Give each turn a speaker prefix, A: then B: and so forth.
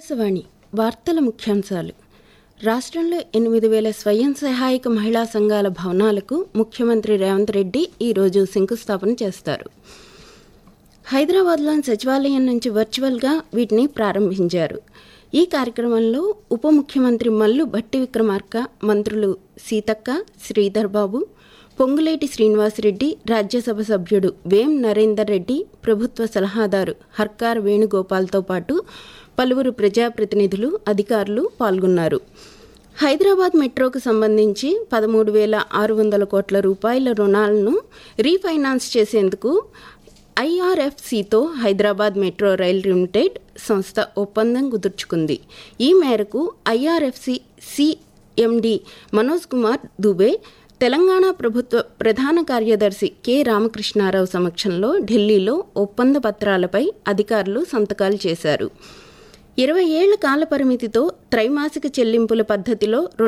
A: ఆకాశవాణి వార్తల ముఖ్యాంశాలు రాష్ట్రంలో ఎనిమిది వేల స్వయం సహాయక మహిళా సంఘాల భవనాలకు ముఖ్యమంత్రి రేవంత్ రెడ్డి ఈరోజు శంకుస్థాపన చేస్తారు హైదరాబాద్లోని సచివాలయం నుంచి వర్చువల్గా వీటిని ప్రారంభించారు ఈ కార్యక్రమంలో ఉప ముఖ్యమంత్రి మల్లు భట్టి విక్రమార్క మంత్రులు సీతక్క శ్రీధర్ బాబు పొంగులేటి శ్రీనివాసరెడ్డి రాజ్యసభ సభ్యుడు వేం నరేందర్ రెడ్డి ప్రభుత్వ సలహాదారు హర్కార్ వేణుగోపాల్తో పాటు పలువురు ప్రజాప్రతినిధులు అధికారులు పాల్గొన్నారు హైదరాబాద్ మెట్రోకు సంబంధించి పదమూడు వేల ఆరు వందల కోట్ల రూపాయల రుణాలను రీఫైనాన్స్ చేసేందుకు ఐఆర్ఎఫ్సితో హైదరాబాద్ మెట్రో రైల్ లిమిటెడ్ సంస్థ ఒప్పందం కుదుర్చుకుంది ఈ మేరకు ఐఆర్ఎఫ్సి సిఎండి మనోజ్ కుమార్ దుబే తెలంగాణ ప్రభుత్వ ప్రధాన కార్యదర్శి కె రామకృష్ణారావు సమక్షంలో ఢిల్లీలో ఒప్పంద పత్రాలపై అధికారులు సంతకాలు చేశారు ఇరవై ఏళ్ల కాల పరిమితితో త్రైమాసిక చెల్లింపుల పద్ధతిలో